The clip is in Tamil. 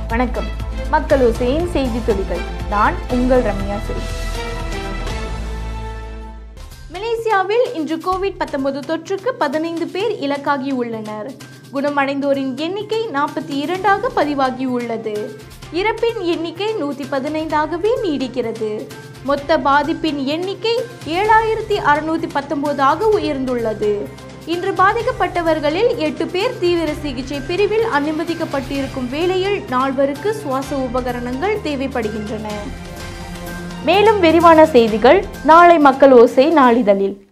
வணக்கம் மக்கள் ஓசையின் செய்தி துளிகள் நான் உங்கள் ரம்யா சிறி மலேசியாவில் இன்று கோவிட் 19 தொற்றுக்கு பதினைந்து பேர் இலக்காகி உள்ளனர் குணமடைந்தோரின் எண்ணிக்கை நாற்பத்தி இரண்டாக பதிவாகியுள்ளது இறப்பின் எண்ணிக்கை நூற்றி பதினைந்தாகவே நீடிக்கிறது மொத்த பாதிப்பின் எண்ணிக்கை ஏழாயிரத்தி அறுநூத்தி பத்தொன்பதாக உயர்ந்துள்ளது இன்று பாதிக்கப்பட்டவர்களில் எட்டு பேர் தீவிர சிகிச்சை பிரிவில் அனுமதிக்கப்பட்டிருக்கும் வேளையில் நால்வருக்கு சுவாச உபகரணங்கள் தேவைப்படுகின்றன மேலும் விரிவான செய்திகள் நாளை மக்கள் ஓசை நாளிதழில்